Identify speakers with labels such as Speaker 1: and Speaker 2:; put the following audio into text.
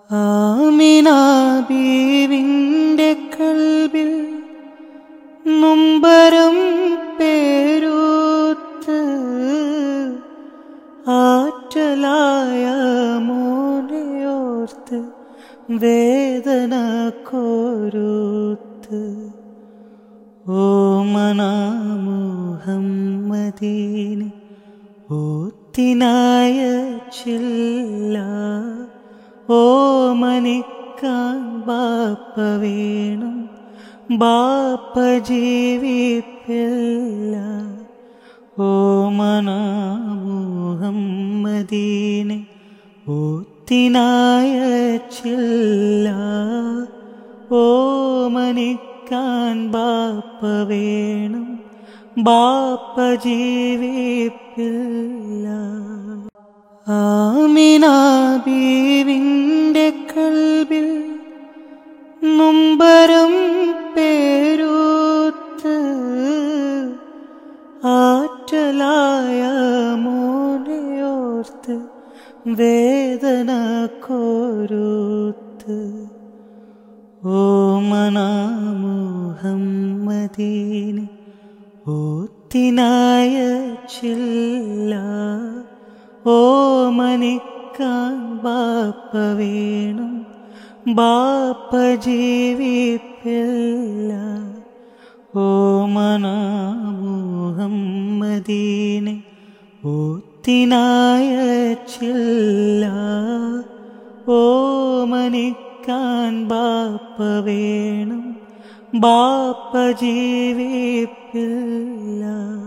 Speaker 1: ആമിന ബീവിൻ്റെ കൽബിൽ നൊമ്പരം പേരൂത്ത് ആറ്റലായ മോനെയോർത്ത് വേദന കോരൂത്ത് ഓമനാമുഹമ്മദീന് ഓത്തിനായ ചില്ല ഓമനിക്കാൻ ബാപ്പ വേണം ബാപ്പ ജീവിപ്പില്ല ഓമനാമുഹമ്മദീന് ഓത്തിനായ ചില്ല ഓമനിക്കാൻ ബാപ്പ വേണം ബാപ്പ ജീവിപ്പില്ല ആമിന ബീവിൻ്റെ കൽബിൽ നൊമ്പരം പേരൂത്ത് ആറ്റലായ മോനെയോർത്ത് വേദന കോരൂത്ത് ഓമനാമുഹമ്മദീന് ഓത്തിനായ ചില്ല ഓമനിക്കാൻ ബാപ്പ വേണം ബാപ്പ ജീവിപ്പില്ല ഓമനാമുഹമ്മദീന് ഓത്തിനായ ചില്ല ഓമനിക്കാൻ ബാപ്പ വേണം ബാപ്പ ജീവിപ്പില്ല